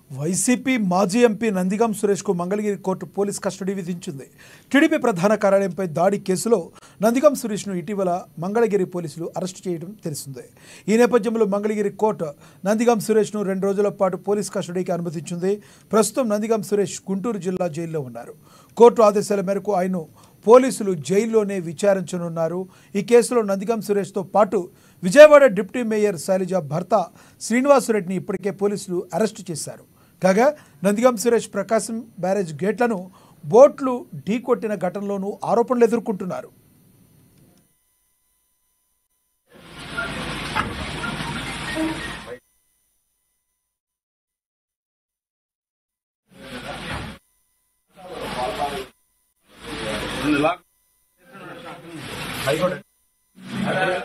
YCP మాజీ MP Nandigam సురేష్కు Mangalagiri court police custody విధించింది టీడీపీ ప్రధాన కార్యాలయంపై దాడి కేసులో నందిగం సురేష్ను ఇటీవల మంగళగిరి పోలీసులు అరెస్టు చేయడం తెలిసిందే ఈ నేపథ్యంలో మంగళగిరి కోర్టు నందిగం సురేష్ను రెండు రోజుల పాటు పోలీస్ కస్టడీకి అనుమతించింది ప్రస్తుతం నందిగం సురేష్ గుంటూరు జిల్లా జైల్లో ఉన్నారు కోర్టు ఆదేశాల మేరకు ఆయన పోలీసులు జైల్లోనే విచారించనున్నారు ఈ కేసులో నందిగం సురేష్తో పాటు విజయవాడ డిప్యూటీ మేయర్ శైలజ భర్త శ్రీనివాసరెడ్డిని ఇప్పటికే పోలీసులు అరెస్టు చేశారు కాగా నందిగం సురేష్ ప్రకాశం బ్యారేజ్ గేట్లను బోట్లు ఢీకొట్టిన ఘటనలోనూ ఆరోపణలు ఎదుర్కొంటున్నారు హైకోర్టు